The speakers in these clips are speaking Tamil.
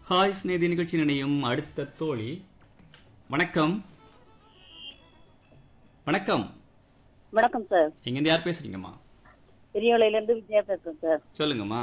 ஹாய் ஸ்நேதி நிகழ்ச்சி நினையும் அடுத்த தோழி வணக்கம் வணக்கம் வணக்கம் சார் எங்கேருந்து யார் பேசுறீங்கம்மா பெரியவளையில இருந்து விஜயா பேசுறேன் சார் சொல்லுங்கம்மா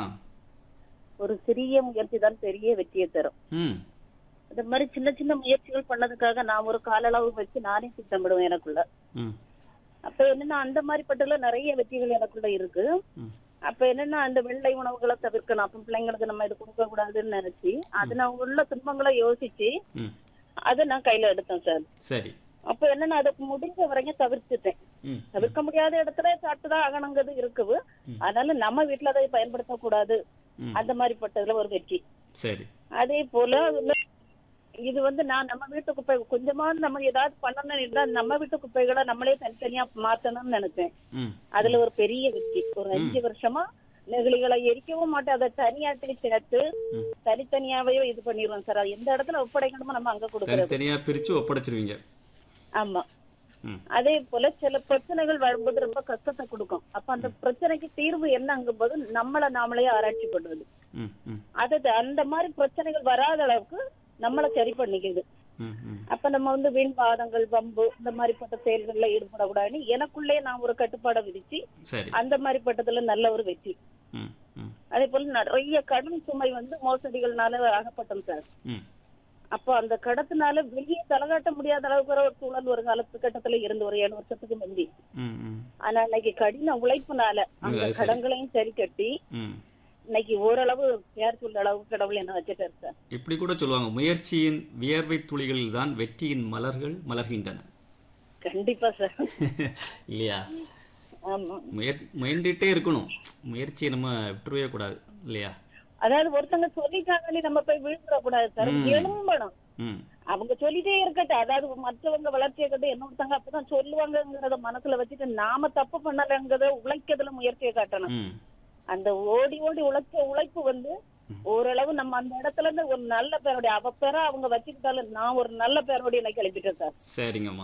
ஒரு சிறிய முயற்சி தான் பெரிய வெற்றியை தரும் ம் இந்த மாதிரி சின்ன சின்ன முயற்சிகள் பண்ணதுக்காக நான் ஒரு கால அளவு வச்சு நானே திட்டமிடுவேன் எனக்குள்ள ம் அப்ப என்னன்னா அந்த மாதிரி பட்டதுல நிறைய வெற்றிகள் எனக்குள்ள இருக்கு ம் அப்ப என்னன்னா அந்த வெள்ளை உணவுகளை தவிர்க்கணும் அப்ப பிள்ளைங்களுக்கு நம்ம இது கொடுக்க கூடாதுன்னு நினைச்சு அது நான் உள்ள துன்பங்களை யோசிச்சு ம் அதை நான் கையில எடுத்தேன் சார் சரி அப்ப என்னன்னா அதுக்கு முடிஞ்ச வரைக்கும் தவிர்த்துட்டேன் ம் தவிர்க்க முடியாத இடத்துல சாப்பிட்டுதான் ஆகணுங்கிறது இருக்குது அதனால நம்ம வீட்டுல அதை பயன்படுத்தக்கூடாது ம். அந்த மாதிரி பட்டதுல ஒரு வெற்றி சரி அதே போல வந்து இது வந்து நான் நம்ம வீட்டு குப்பை கொஞ்சமா நம்ம ஏதாவது பண்ணணும்னு இருந்தா நம்ம வீட்டு குப்பைகளை நம்மளே தனித்தனியா மாத்தணும்னு நினைச்சேன் ம் அதுல ஒரு பெரிய வெற்றி ஒரு அஞ்சு வருஷமா நெகிழிகளை எரிக்கவும் மாட்டேன் அதை தனியாட்டி சேர்த்து தனித்தனியாவே இது பண்ணிடுவோம் சார் அது எந்த இடத்துல ஒப்படைக்கணுமோ நம்ம அங்க கொடுக்கறது தனித்தனியா பிரிச்சு ஒப்படைச்சிருவீங்க ஆமா ம் அதே போல சில பிரச்சனைகள் வரும்போது ரொம்ப கஷ்டத்தை கொடுக்கும் அப்ப அந்த பிரச்சனைக்கு தீர்வு என்னங்கும் போது நம்மள நாமளே ஆராய்ச்சி பண்ணுவது ம் ம் அது அந்த மாதிரி பிரச்சனைகள் வராத அளவுக்கு நம்மள சரி பண்ணிக்குது ம் ம் அப்ப நம்ம வந்து வீண் வாதங்கள் வம்பு இந்த மாதிரிப்பட்ட செயல்கள்ல ஈடுபடக்கூடாதுன்னு எனக்குள்ளே நான் ஒரு கட்டுப்பாடை விதிச்சு சரி அந்த மாதிரிப்பட்டதுல நல்ல ஒரு வெற்றி ம் ம் அதே போல நிறைய கடன் சுமை வந்து மோசடிகள்னால அகப்பட்டோம் சார் ம் அப்போ அந்த கடத்தினால வெளியே தலகாட்ட முடியாத அளவுக்கு ஒரு சூழல் ஒரு காலத்துக்கட்டத்துல இருந்து ஒரு ஏழு வருஷத்துக்கு முந்தி ம் ம் ஆனா இன்னைக்கு கடின உழைப்புனால அந்த அது சரி. கடன்களையும் சரி கட்டி ம் இன்னைக்கு ஓரளவு பேர் சொல்ற அளவுக்கு கடவுள் என்ன வச்சுட்டாரு சார் இப்படி கூட சொல்லுவாங்க முயற்சியின் வியர்வை துளிகளில் தான் வெற்றியின் மலர்கள் மலர்கின்றன கண்டிப்பா சார் இல்லையா ஆமா முயற் முயன்றுட்டே இருக்கணும் முயற்சியை நம்ம விட்டுறவே கூடாது இல்லையா அதாவது ஒருத்தங்க சொல்லிட்டாங்கன்னு நம்ம போய் விழுந்துட கூடாது சார் ம். எழும்பணும் ம் அவங்க சொல்லிட்டே இருக்கட்டும் அதாவது மற்றவங்க வளர்ச்சியை கட்டு இன்னொருத்தங்க அப்பதான் சொல்லுவாங்கங்கிறத மனசுல வச்சுட்டு நாம தப்பு பண்ணலங்கிறத உழைக்கிறதுல முயற்சியை காட்டணும் ம் அந்த ஓடி ஓடி உழைச்ச உழைப்பு வந்து ஓரளவு நம்ம அந்த இடத்துல இருந்து ஒரு நல்ல பேருடைய அவ பேரை அவங்க வச்சுக்கிட்டாலும் நான் ஒரு நல்ல பேரோடைய எனக்கு கிளப்பிட்டேன் சார் சரிங்கம்மா